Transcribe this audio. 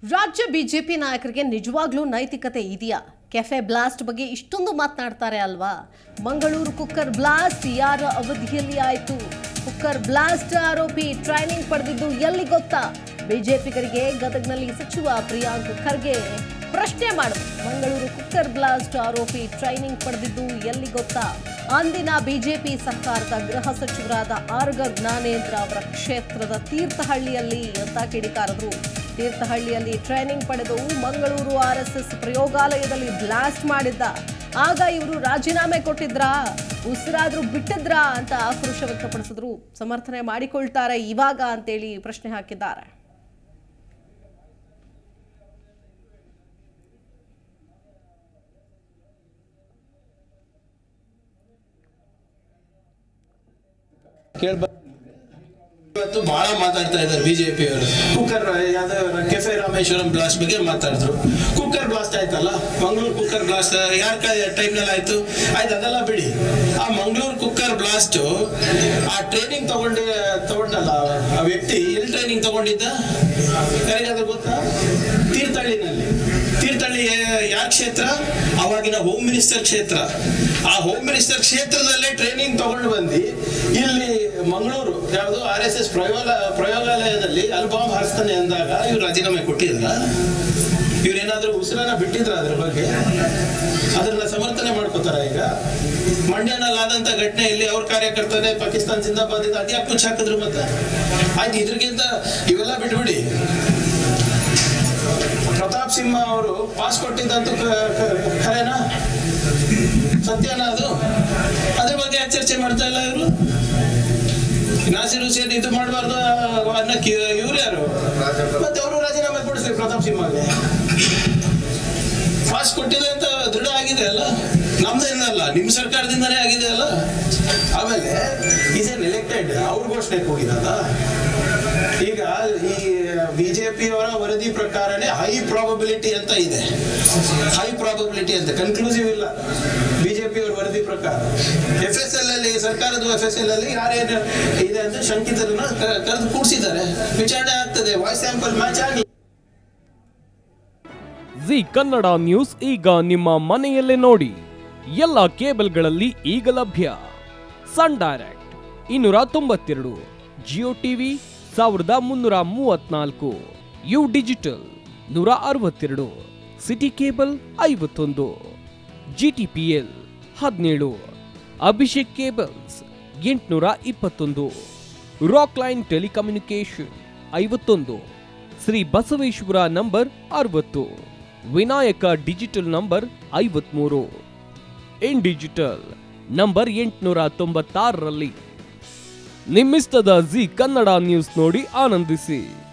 ರಾಜ್ಯ ಬಿಜೆಪಿ ನಾಯಕರಿಗೆ ನಿಜವಾಗ್ಲೂ ನೈತಿಕತೆ ಇದೆಯಾ ಕೆಫೆ ಬ್ಲಾಸ್ಟ್ ಬಗ್ಗೆ ಇಷ್ಟೊಂದು ಮಾತನಾಡ್ತಾರೆ ಅಲ್ವಾ ಮಂಗಳೂರು ಕುಕ್ಕರ್ ಬ್ಲಾಸ್ಟ್ ಯಾರ ಅವಧಿಯಲ್ಲಿ ಆಯಿತು ಕುಕ್ಕರ್ ಬ್ಲಾಸ್ಟ್ ಆರೋಪಿ ಟ್ರೈನಿಂಗ್ ಪಡೆದಿದ್ದು ಎಲ್ಲಿ ಗೊತ್ತಾ ಬಿಜೆಪಿಗರಿಗೆ ಗದಗ್ನಲ್ಲಿ ಸಚಿವ ಪ್ರಿಯಾಂಕ್ ಖರ್ಗೆ ಪ್ರಶ್ನೆ ಮಾಡಿದ್ರು ಮಂಗಳೂರು ಕುಕ್ಕರ್ ಬ್ಲಾಸ್ಟ್ ಆರೋಪಿ ಟ್ರೈನಿಂಗ್ ಪಡೆದಿದ್ದು ಎಲ್ಲಿ ಗೊತ್ತಾ ಅಂದಿನ ಬಿಜೆಪಿ ಸರ್ಕಾರದ ಗೃಹ ಸಚಿವರಾದ ಆರ್ಗ ಜ್ಞಾನೇಂದ್ರ ಅವರ ಕ್ಷೇತ್ರದ ತೀರ್ಥಹಳ್ಳಿಯಲ್ಲಿ ಅಂತ ಕಿಡಿಕಾರದ್ರು ತೀರ್ಥಹಳ್ಳಿಯಲ್ಲಿ ಟ್ರೈನಿಂಗ್ ಪಡೆದು ಮಂಗಳೂರು ಆರ್ಎಸ್ಎಸ್ ಪ್ರಯೋಗಾಲಯದಲ್ಲಿ ಬ್ಲಾಸ್ಟ್ ಮಾಡಿದ್ದ ಆಗ ಇವರು ರಾಜೀನಾಮೆ ಕೊಟ್ಟಿದ್ರಾ ಉಸಿರಾದ್ರೂ ಬಿಟ್ಟಿದ್ರಾ ಅಂತ ಆಕ್ರೋಶ ವ್ಯಕ್ತಪಡಿಸಿದ್ರು ಸಮರ್ಥನೆ ಮಾಡಿಕೊಳ್ತಾರೆ ಇವಾಗ ಅಂತೇಳಿ ಪ್ರಶ್ನೆ ಹಾಕಿದ್ದಾರೆ ಕೇಳ್ಬ ಇವತ್ತು ಬಹಳ ಮಾತಾಡ್ತಾ ಇದ್ದಾರೆ ಬಿಜೆಪಿ ಅವರು ಕುಕ್ಕರ್ ಯಾವ್ದೋ ಕೆಫೆ ರಾಮೇಶ್ವರಂ ಬ್ಲಾಸ್ಟ್ ಬಗ್ಗೆ ಮಾತಾಡಿದ್ರು ಕುಕ್ಕರ್ ಬ್ಲಾಸ್ಟ್ ಆಯ್ತಲ್ಲ ಮಂಗಳೂರು ಕುಕ್ಕರ್ ಬ್ಲಾಸ್ಟ್ ಯಾರ ಟೈಮ್ನಲ್ಲಿ ಆಯ್ತು ಆಯ್ತು ಅದೆಲ್ಲ ಬಿಡಿ ಆ ಮಂಗಳೂರು ಕುಕ್ಕರ್ ಬ್ಲಾಸ್ಟ್ ಆ ಟ್ರೈನಿಂಗ್ ತಗೊಂಡು ತಗೊಂಡಲ್ಲ ಆ ವ್ಯಕ್ತಿ ಎಲ್ಲಿ ಟ್ರೈನಿಂಗ್ ತಗೊಂಡಿದ್ದ ಯಾರಿಗಾದ್ರೂ ಗೊತ್ತಾ ತೀರ್ಥಹಳ್ಳಿನಲ್ಲಿ ತೀರ್ಥಹಳ್ಳಿ ಯಾರ ಕ್ಷೇತ್ರ ಅವಾಗಿನ ಹೋಮ್ ಮಿನಿಸ್ಟರ್ ಕ್ಷೇತ್ರ ಆ ಹೋಮ್ ಮಿನಿಸ್ಟರ್ ಕ್ಷೇತ್ರದಲ್ಲೇ ಟ್ರೈನಿಂಗ್ ತಗೊಂಡು ಬಂದು ಇಲ್ಲಿ ಮಂಗಳೂರು ಯಾವುದು ಆರ್ ಎಸ್ ಎಸ್ ಪ್ರಯೋಗ ಪ್ರಯೋಗಾಲಯದಲ್ಲಿ ಅಲ್ಬಾಮ್ ಹಾರಿಸ್ತಾನೆ ಅಂದಾಗ ಇವ್ರು ರಾಜೀನಾಮೆ ಕೊಟ್ಟಿದ್ರ ಇವ್ರೇನಾದ್ರೂ ಉಸಿರನ್ನ ಬಿಟ್ಟಿದ್ರ ಅದ್ರ ಬಗ್ಗೆ ಅದನ್ನ ಸಮರ್ಥನೆ ಮಾಡ್ಕೋತಾರ ಈಗ ಮಂಡ್ಯನಲ್ಲಿ ಆದಂತ ಘಟನೆಯಲ್ಲಿ ಅವ್ರ ಕಾರ್ಯಕರ್ತನೇ ಪಾಕಿಸ್ತಾನ ಜಿಂದಾಬಾದ್ ಇದು ಅದ್ಯಾಕೆ ಮುಚ್ಚ ಹಾಕಿದ್ರು ಮತ್ತೆ ಆಯ್ತು ಇದ್ರಿಗಿಂತ ಇವೆಲ್ಲ ಬಿಟ್ಬಿಡಿ ಪ್ರತಾಪ್ ಸಿಂಹ ಅವರು ಪಾಸ್ ಕೊಟ್ಟಿದ್ದಂತೂ ಕ- ಕ- ಖರೇನಾ ಸತ್ಯನಾ ಅದು ಅದ್ರ ಬಗ್ಗೆ ಯಾಕೆ ಚರ್ಚೆ ಮಾಡ್ತಾ ಇಲ್ಲ ಇವರು ನಾಸಿರ್ ಹುಸೇನ್ ಇದು ಮಾಡಬಾರ್ದು ಅನ್ನಕ್ಕೆ ಇವ್ರು ಯಾರು ಮತ್ತೆ ಅವರು ರಾಜೀನಾಮೆ ಕೊಡಿಸ್ಲಿ ಪ್ರತಾಪ್ ಸಿಂಹಗೆ ಪಾಸ್ ಕೊಟ್ಟಿದೆ ಅಂತ ದೃಢ ಆಗಿದೆ ಅಲ್ಲ ನಮ್ದೇನಲ್ಲ ನಿಮ್ಮ ಸರ್ಕಾರದಿಂದನೇ ಆಗಿದೆ ಅಲ್ಲ ಆಮೇಲೆ ಈಸ್ ಎನ್ ಎಲೆಕ್ಟೆಡ್ ಅವ್ರ ಘೋಷಣೆಗೆ ಹೋಗಿದಲ್ಲ ಈಗ ಈ ಬಿಜೆಪಿ ಅವರ ವರದಿ ಪ್ರಕಾರನೇ ಹೈ ಪ್ರಾಬಬಿಲಿಟಿ ಅಂತ ಇದೆ ಹೈ ಪ್ರಾಬಬಿಲಿಟಿ ಅಂತ ಕನ್ಕ್ಲೂಸಿವ್ ಇಲ್ಲ ಬಿಜೆಪಿ ಅವರ ವರದಿ ಪ್ರಕಾರ ಎಫ್ ಎಸ್ ಎಲ್ ಅಲ್ಲಿ ಸರ್ಕಾರದ ಎಫ್ ಎಸ್ ಎಲ್ ಅಲ್ಲಿ ಯಾರೇನು ಇದೆ ಅಂತ ಶಂಕಿತರನ್ನ ಕ- ಕರೆದು ಕೂಡಿಸಿದ್ದಾರೆ ವಿಚಾರಣೆ ಆಗ್ತದೆ ವಾಯ್ಸ್ ಸ್ಯಾಂಪಲ್ ಮ್ಯಾಚ್ ಆಗಿ ಜಿ ಕನ್ನಡ ನ್ಯೂಸ್ ಈಗ ನಿಮ್ಮ ಮನೆಯಲ್ಲೇ ನೋಡಿ ಎಲ್ಲ ಕೇಬಲ್ಗಳಲ್ಲಿ ಈಗ ಲಭ್ಯ ಸನ್ ಡೈರೆಕ್ಟ್ ಇನ್ನೂರ ತೊಂಬತ್ತೆರಡು ಜಿಯೋ ಟಿವಿ ಸಾವಿರದ ಮುನ್ನೂರ ಮೂವತ್ನಾಲ್ಕು ಯು ಡಿಜಿಟಲ್ ನೂರ ಅರವತ್ತೆರಡು ಸಿಟಿ ಕೇಬಲ್ ಐವತ್ತೊಂದು ಜಿ ಟಿ ಪಿ ಎಲ್ ಹದಿನೇಳು ಅಭಿಷೇಕ್ ಕೇಬಲ್ಸ್ ಎಂಟುನೂರ ಇಪ್ಪತ್ತೊಂದು ರಾಕ್ ಲೈನ್ ಟೆಲಿಕಮ್ಯುನಿಕೇಶನ್ ಐವತ್ತೊಂದು ಶ್ರೀ ಬಸವೇಶ್ವರ ನಂಬರ್ ಅರವತ್ತು ವಿನಾಯಕ ಡಿಜಿಟಲ್ ನಂಬರ್ ಐವತ್ಮೂರು ಇನ್ ಡಿಜಿಟಲ್ ನಂಬರ್ ಎಂಟುನೂರ ತೊಂಬತ್ತಾರರಲ್ಲಿ ನಿಮ್ಮಿಸ್ತದ ಜಿ ಕನ್ನಡ ನ್ಯೂಸ್ ನೋಡಿ ಆನಂದಿಸಿ